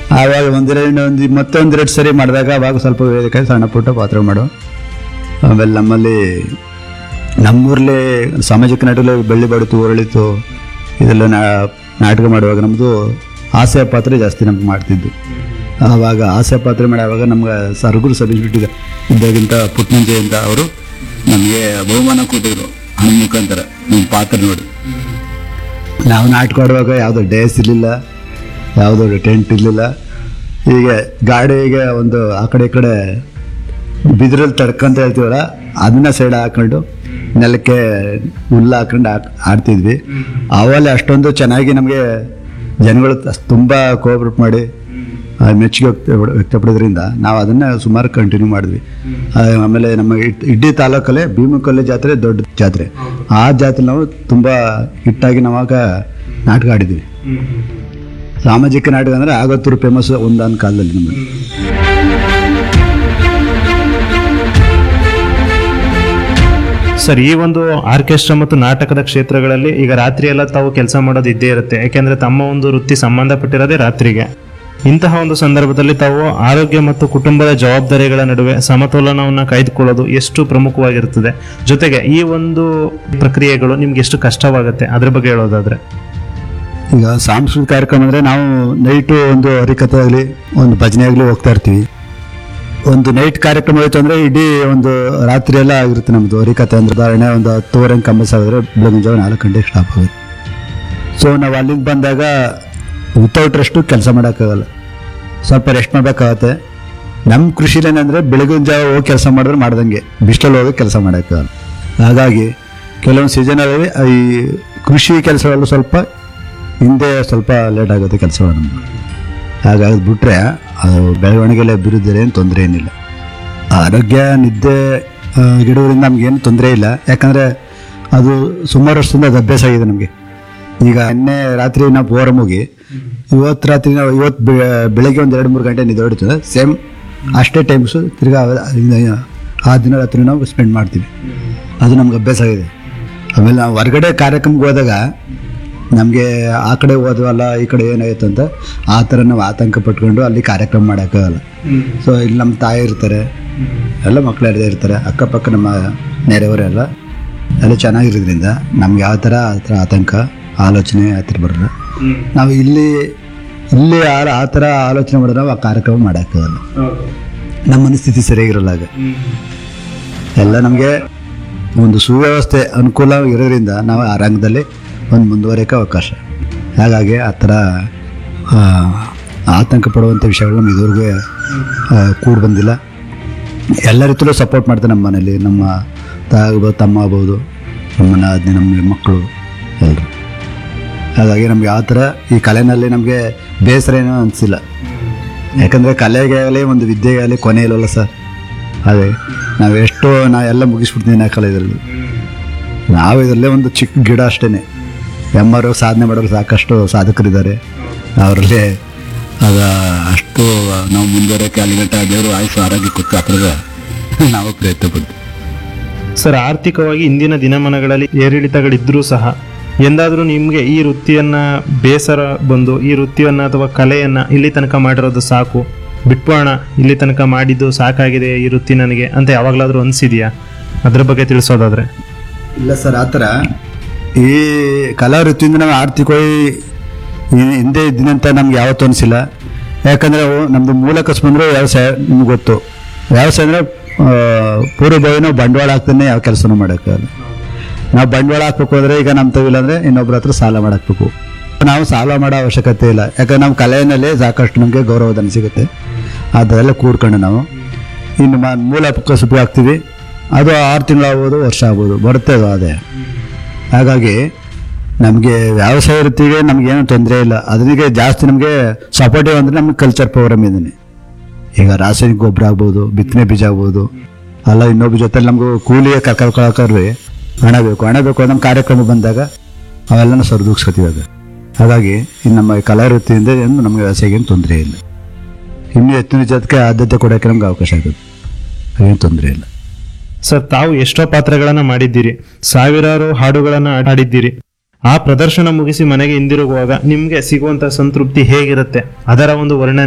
ಆವಾಗ ಒಂದೆರಡು ಒಂದು ಮತ್ತೆ ಒಂದೆರಡು ಸರಿ ಮಾಡಿದಾಗ ಅವಾಗ ಸ್ವಲ್ಪ ವೇದಿಕೆ ಸಣ್ಣ ಪುಟ್ಟ ಪಾತ್ರ ಮಾಡು ಆಮೇಲೆ ನಮ್ಮಲ್ಲಿ ನಮ್ಮೂರಲ್ಲೇ ಸಾಮಾಜಿಕ ನಾಟಕದಲ್ಲಿ ಬೆಳ್ಳಿ ಬಡಿತು ಹೊರಳಿತು ಇದೆಲ್ಲ ನಾ ನಾಟಕ ಮಾಡುವಾಗ ನಮ್ಮದು ಹಾಸ್ಯ ಪಾತ್ರ ಜಾಸ್ತಿ ನಮ್ಗೆ ಮಾಡ್ತಿದ್ದು ಆವಾಗ ಹಾಸ್ಯ ಪಾತ್ರ ಮಾಡುವಾಗ ನಮ್ಗೆ ಸರಗುರು ಸಬ್ ಇನ್ಸ್ಟಿಟ್ಯೂಟ್ ಇದ್ದಾಗಿಂತ ಪುಟ್ನಂಜೆ ಅಂತ ಅವರು ನಮಗೆ ಬಹುಮಾನ ಕೊಟ್ಟಿದ್ರು ಹಣ ಮುಖಾಂತರ ನಿಮ್ಮ ಪಾತ್ರ ನೋಡಿ ನಾವು ನಾಟಕ ಆಡುವಾಗ ಯಾವುದೋ ಡೇಸ್ ಇರಲಿಲ್ಲ ಯಾವುದೋ ಟೆಂಟ್ ಇರಲಿಲ್ಲ ಹೀಗೆ ಗಾಡಿಗೆ ಒಂದು ಆ ಕಡೆ ಈ ಕಡೆ ಬಿದಿರಲ್ಲಿ ತಡ್ಕೊಂತ ಹೇಳ್ತೀವಲ್ಲ ಅದನ್ನ ಸೈಡ್ ಹಾಕೊಂಡು ನೆಲಕ್ಕೆ ಹುಲ್ಲು ಹಾಕೊಂಡು ಹಾಕ್ ಆಡ್ತಿದ್ವಿ ಅವಲ್ಲಿ ಅಷ್ಟೊಂದು ಚೆನ್ನಾಗಿ ನಮಗೆ ಜನಗಳು ತ- ತುಂಬ ಕೋಆಪ್ರೇಟ್ ಮಾಡಿ ಆ, ಮೆಚ್ಚುಗೆ ವ್ಯಕ್ತ ವ್ಯಕ್ತಪಡೋದ್ರಿಂದ ನಾವು ಅದನ್ನ ಸುಮಾರು ಕಂಟಿನ್ಯೂ ಮಾಡಿದ್ವಿ ಆ, ಆಮೇಲೆ ನಮ್ಮ ಇಡ್- ಇಡೀ ತಾಲೂಕಲ್ಲೇ ಭೀಮಕಲ್ಲೆ ಜಾತ್ರೆ ದೊಡ್ಡ ಜಾತ್ರೆ ಆ ಜಾತ್ರೆ ನಾವು ತುಂಬ ಹಿಟ್ಟಾಗಿ ನಾವಾಗ ನಾಟಕ ಆಡಿದ್ವಿ ಸಾಮಾಜಿಕ ನಾಟಕ ಅಂದರೆ ಆಗತ್ತೂರು ಫೇಮಸ್ ಒಂದಾನ ಕಾಲದಲ್ಲಿ ನಮಗೆ ಸರ್ ಈ ಒಂದು ಆರ್ಕೆಸ್ಟ್ರಾ ಮತ್ತು ನಾಟಕದ ಕ್ಷೇತ್ರಗಳಲ್ಲಿ ಈಗ ರಾತ್ರಿ ಎಲ್ಲ ತಾವು ಕೆಲಸ ಮಾಡೋದು ಇದ್ದೇ ಇರುತ್ತೆ ಯಾಕೆಂದ್ರೆ ತಮ್ಮ ಒಂದು ವೃತ್ತಿ ಸಂಬಂಧಪಟ್ಟಿರೋದೇ ರಾತ್ರಿಗೆ ಇಂತಹ ಒಂದು ಸಂದರ್ಭದಲ್ಲಿ ತಾವು ಆರೋಗ್ಯ ಮತ್ತು ಕುಟುಂಬದ ಜವಾಬ್ದಾರಿಗಳ ನಡುವೆ ಸಮತೋಲನವನ್ನು ಕಾಯ್ದುಕೊಳ್ಳೋದು ಎಷ್ಟು ಪ್ರಮುಖವಾಗಿರುತ್ತದೆ ಜೊತೆಗೆ ಈ ಒಂದು ಪ್ರಕ್ರಿಯೆಗಳು ನಿಮ್ಗೆ ಎಷ್ಟು ಕಷ್ಟವಾಗುತ್ತೆ ಅದ್ರ ಬಗ್ಗೆ ಹೇಳೋದಾದ್ರೆ ಈಗ ಸಾಂಸ್ಕೃತಿಕ ಕಾರ್ಯಕ್ರಮ ಅಂದರೆ ನಾವು ನೈಟು ಒಂದು ಹರಿಕಥೆ ಆಗಲಿ ಒಂದು ಭಜನೆ ಆಗಲಿ ಹೋಗ್ತಾ ಇರ್ತೀವಿ ಒಂದು ನೈಟ್ ಕಾರ್ಯಕ್ರಮ ಹೋಯ್ತು ಅಂದರೆ ಇಡೀ ಒಂದು ರಾತ್ರಿ ಎಲ್ಲ ಆಗಿರುತ್ತೆ ನಮ್ಮದು ಹರಿಕಥೆ ಅಂದ್ರೆ ಉದಾಹರಣೆ ಒಂದು ಹತ್ತುವರೆ ಹಂಗೆ ಕಂಬ ಸಾವಿರ ಬೆಳಗಿನ ಜಾವ ನಾಲ್ಕು ಗಂಟೆಗೆ ಸ್ಟಾಪ್ ಆಗುತ್ತೆ ಸೊ ನಾವು ಅಲ್ಲಿಂದ ಬಂದಾಗ ವಿತೌಟ್ ರೆಸ್ಟು ಕೆಲಸ ಮಾಡೋಕ್ಕಾಗಲ್ಲ ಸ್ವಲ್ಪ ರೆಸ್ಟ್ ಮಾಡಬೇಕಾಗತ್ತೆ ನಮ್ಮ ಕೃಷಿಲೇನಂದರೆ ಬೆಳಗಿನ ಜಾವ ಹೋಗಿ ಕೆಲಸ ಮಾಡಿದ್ರೆ ಮಾಡ್ದಂಗೆ ಬಿಸಿಲಲ್ಲಿ ಹೋಗಿ ಕೆಲಸ ಮಾಡೋಕ್ಕಾಗಲ್ಲ ಹಾಗಾಗಿ ಕೆಲವೊಂದು ಸೀಸನಲ್ಲಿ ಈ ಕೃಷಿ ಕೆಲಸಗಳು ಸ್ವಲ್ಪ ಹಿಂದೆ ಸ್ವಲ್ಪ ಲೇಟ್ ಆಗುತ್ತೆ ಕೆಲಸಗಳು ನಮ್ಗೆ ಹಾಗಾಗಿ ಬಿಟ್ರೆ ಅದು ಬೆಳವಣಿಗೆಲ್ಲ ಅಭಿವೃದ್ಧಿ ಏನು ತೊಂದರೆ ಏನಿಲ್ಲ ಆರೋಗ್ಯ ನಿದ್ದೆ ಆ, ಗಿಡಗಳಿಂದ ನಮಗೇನು ತೊಂದರೆ ಇಲ್ಲ ಯಾಕಂದರೆ ಅದು ಸುಮಾರು ವರ್ಷದಿಂದ ಅದು ಅಭ್ಯಾಸ ಆಗಿದೆ ನಮಗೆ ಈಗ ನಿನ್ನೆ ರಾತ್ರಿ ನಾವು ಪ್ರೋಗ್ರಾಮ್ ಹೋಗಿ ಇವತ್ತು ರಾತ್ರಿ ನಾವು ಇವತ್ತು ಬೆ- ಬೆಳಗ್ಗೆ ಒಂದು ಎರಡು ಮೂರು ಗಂಟೆ ನಿದ್ದೆ ಹೊಡಿತದೆ ಸೇಮ್ ಅಷ್ಟೇ ಟೈಮ್ಸು ತಿರ್ಗಾ ಆ- ಆ ದಿನ ರಾತ್ರಿ ನಾವು ಸ್ಪೆಂಡ್ ಮಾಡ್ತೀವಿ ಅದು ನಮ್ಗೆ ಅಭ್ಯಾಸ ಆಗಿದೆ ಆಮೇಲೆ ನಾವು ಹೊರಗಡೆ ಕಾರ್ಯಕ್ರಮಕ್ಕೆ ಹೋದಾಗ ನಮಗೆ ಆ ಕಡೆ ಹೋದ್ವಲ್ಲ ಈ ಕಡೆ ಏನಾಯ್ತು ಅಂತ ಆ ಥರ ನಾವು ಆತಂಕ ಪಟ್ಕೊಂಡು ಅಲ್ಲಿ ಕಾರ್ಯಕ್ರಮ ಮಾಡೋಕ್ಕಾಗಲ್ಲ ಸೊ ಇಲ್ಲಿ ನಮ್ಮ ತಾಯಿ ಇರ್ತಾರೆ ಎಲ್ಲ ಮಕ್ಕಳೆಲ್ಲ ಇರ್ತಾರೆ ಅಕ್ಕಪಕ್ಕ ನಮ್ಮ ನೆರೆಯವರೆಲ್ಲ ಎಲ್ಲ ಚೆನ್ನಾಗಿರೋದ್ರಿಂದ ನಮ್ಗೆ ಯಾವ ಥರ ಆ ಥರ ಆತಂಕ ಆಲೋಚನೆ ಆ ಥರ ಬರಲ್ಲ ನಾವು ಇಲ್ಲಿ ಇಲ್ಲಿ ಆ ಆ ಥರ ಆಲೋಚನೆ ಮಾಡಿದ್ರೆ ನಾವು ಆ ಕಾರ್ಯಕ್ರಮ ಮಾಡೋಕ್ಕಾಗಲ್ಲ ನಮ್ಮ ಮನಸ್ಥಿತಿ ಸರಿಯಾಗಿರಲ್ಲ ಆಗ ಎಲ್ಲ ನಮಗೆ ಒಂದು ಸುವ್ಯವಸ್ಥೆ ಅನುಕೂಲ ಇರೋದ್ರಿಂದ ನಾವು ಆ ರಂಗದಲ್ಲಿ ಒಂದು ಮುಂದುವರಿಯೋಕೆ ಅವಕಾಶ ಹಾಗಾಗಿ ಆ ಥರ ಆ, ಆತಂಕ ಪಡುವಂಥ ವಿಷಯಗಳು ನಮ್ಗೆ ಇದುವರೆಗೂ ಕೂಡಿ ಬಂದಿಲ್ಲ ಎಲ್ಲ ರೀತಿಯಲ್ಲೂ ಸಪೋರ್ಟ್ ಮಾಡ್ತಾರೆ ನಮ್ಮ ಮನೇಲಿ ನಮ್ಮ ತಾಯಿ ಆಗ್ಬೋದು ತಮ್ಮ ಆಗ್ಬೋದು ನಮ್ಮ ನಾದಿನಿ ನಮ್ಮ ಮಕ್ಕಳು ಎಲ್ಲರು ಹಾಗಾಗಿ ನಮ್ಗೆ ಯಾವ ಥರ ಈ ಕಲೆನಲ್ಲಿ ನಮಗೆ ಬೇಸರ ಏನೋ ಅನಿಸಿಲ್ಲ ಯಾಕಂದರೆ ಕಲೆಗೆ ಆಗಲಿ ಒಂದು ವಿದ್ಯೆಗೆ ಆಗಲಿ ಕೊನೆ ಇಲ್ಲವಲ್ಲ ಸರ್ ಅದೇ ನಾವು ಎಷ್ಟೋ ನಾ ಎಲ್ಲ ಮುಗಿಸ್ಬಿಡ್ತೀನಿ ಆ ಕಲೆ ಇದರಲ್ಲಿ ನಾವು ಇದರಲ್ಲೇ ಒಂದು ಚಿಕ್ಕ ಗಿಡ ಅಷ್ಟೇ ಎಮ್ಮರು ಸಾಧನೆ ಮಾಡೋರು ಸಾಕಷ್ಟು ಸಾಧಕರಿದ್ದಾರೆ ಅವರಲ್ಲಿ ಅದ ಅಷ್ಟು ನಾವು ಮುಂದುವರೆಯೋಕ್ಕೆ ಅಲ್ಲಿಗಂಟ ದೇವರು ಆಯುಷು ಆರೋಗ್ಯ ಕೊಟ್ಟು ಆ ಥರದ ನಾವು ಪ್ರಯತ್ನ ಪಡ್ತೀವಿ ಸರ್ ಆರ್ಥಿಕವಾಗಿ ಇಂದಿನ ದಿನಮಾನಗಳಲ್ಲಿ ಏರಿಳಿತಗಳಿದ್ರೂ ಸಹ ಎಂದಾದರೂ ನಿಮಗೆ ಈ ವೃತ್ತಿಯನ್ನ ಬೇಸರ ಬಂದು ಈ ವೃತ್ತಿಯನ್ನ ಅಥವಾ ಕಲೆಯನ್ನ ಇಲ್ಲಿ ತನಕ ಮಾಡಿರೋದು ಸಾಕು ಬಿಟ್ಬೋಣ ಇಲ್ಲಿ ತನಕ ಮಾಡಿದ್ದು ಸಾಕಾಗಿದೆ ಈ ವೃತ್ತಿ ನನಗೆ ಅಂತ ಯಾವಾಗಲಾದ್ರೂ ಅನಿಸಿದೆಯಾ ಅದ್ರ ಬಗ್ಗೆ ತಿಳಿಸೋದಾದ್ರೆ ಇಲ್ಲ ಸರ್ ಆ ಥರ ಈ ಕಲಾ ವೃತ್ತಿಯಿಂದ ನಾವು ಆರ್ಥಿಕವಾಗಿ ಈ- ಹಿಂದೆ ಇದ್ದಿನಂತ ನಮ್ಗೆ ಯಾವತ್ತೂ ಅನಿಸಿಲ್ಲ ಯಾಕಂದರೆ ನಮ್ಮದು ಮೂಲ ಕಸಬು ಅಂದರೆ ವ್ಯವಸಾಯ ನಿಮ್ಗೆ ಗೊತ್ತು ವ್ಯವಸಾಯ ಅಂದರೆ ಪೂರ್ವಭಾವಿ ನಾವು ಬಂಡವಾಳ ಹಾಕ್ತಾನೆ ಯಾವ ಕೆಲಸನೂ ಮಾಡೋಕ್ಕಾಗಲ್ಲ ನಾವು ಬಂಡವಾಳ ಹಾಕ್ಬೇಕು ಅಂದರೆ ಈಗ ನಮ್ಮ ತವಿಲ್ಲ ಅಂದರೆ ಇನ್ನೊಬ್ರ ಹತ್ರ ಸಾಲ ಮಾಡಾಕ್ಬೇಕು ನಾವು ಸಾಲ ಮಾಡೋ ಅವಶ್ಯಕತೆ ಇಲ್ಲ ಯಾಕಂದ್ರೆ ನಮ್ಮ ಕಲೆಯಲ್ಲಿ ಸಾಕಷ್ಟು ನಮಗೆ ಗೌರವಧನ ಸಿಗುತ್ತೆ ಅದೆಲ್ಲ ಕೂಡ್ಕೊಂಡು ನಾವು ಇನ್ನು ಮ- ಮೂಲ ಕಸುಬು ಹಾಕ್ತೀವಿ ಅದು ಆರು ತಿಂಗಳು ಆಗ್ಬೋದು ವರ್ಷ ಆಗ್ಬೋದು ಬರುತ್ತೆ ಅದು ಅದೇ ಹಾಗಾಗಿ ನಮಗೆ ವ್ಯವಸಾಯ ವೃತ್ತಿಗೆ ನಮಗೇನು ತೊಂದರೆ ಇಲ್ಲ ಅದಕ್ಕೆ ಜಾಸ್ತಿ ನಮಗೆ ಸಪೋರ್ಟಿವ್ ಅಂದರೆ ನಮಗೆ ಕಲ್ಚರ್ ಪ್ರೋಗ್ರಾಮ್ ಇದೀನಿ ಈಗ ರಾಸಾಯನಿಕ ಗೊಬ್ಬರ ಆಗ್ಬೋದು ಬಿತ್ತನೆ ಬೀಜ ಆಗ್ಬೋದು ಅಲ್ಲ ಇನ್ನೊಬ್ಬ ಜೊತೆ ನಮಗೂ ಕೂಲಿಗೆ ಕರ್ಕೊಳಕ್ಕಾದ್ರೆ ಹಣ ಬೇಕು ಹಣ ಬೇಕು ನಮ್ಮ ಕಾರ್ಯಕ್ರಮ ಬಂದಾಗ ಅವೆಲ್ಲನೂ ಸರಿದೂಗಿಸ್ಕೊತೀವಿ ಅದು ಹಾಗಾಗಿ ಇನ್ನು ನಮ್ಮ ಕಲಾ ವೃತ್ತಿಯಿಂದ ಏನು ನಮಗೆ ವ್ಯವಸಾಯಕ್ಕೆ ಏನು ತೊಂದರೆ ಇಲ್ಲ ಇನ್ನೂ ಹೆಚ್ಚಿನ ಜೊತೆಗೆ ಆದ್ಯತೆ ಕೊಡೋಕ್ಕೆ ನಮ್ಗೆ ಅವಕಾಶ ಆಗುತ್ತೆ ಏನು ತೊಂದರೆ ಇಲ್ಲ ಸರ್ ತಾವು ಎಷ್ಟೋ ಪಾತ್ರಗಳನ್ನ ಮಾಡಿದ್ದೀರಿ ಸಾವಿರಾರು ಹಾಡುಗಳನ್ನ ಹಾಡಿದ್ದೀರಿ ಆ ಪ್ರದರ್ಶನ ಮುಗಿಸಿ ಮನೆಗೆ ಹಿಂದಿರುಗುವಾಗ ನಿಮ್ಗೆ ಸಿಗುವಂತ ಸಂತೃಪ್ತಿ ಹೇಗಿರುತ್ತೆ ಅದರ ಒಂದು ವರ್ಣನೆ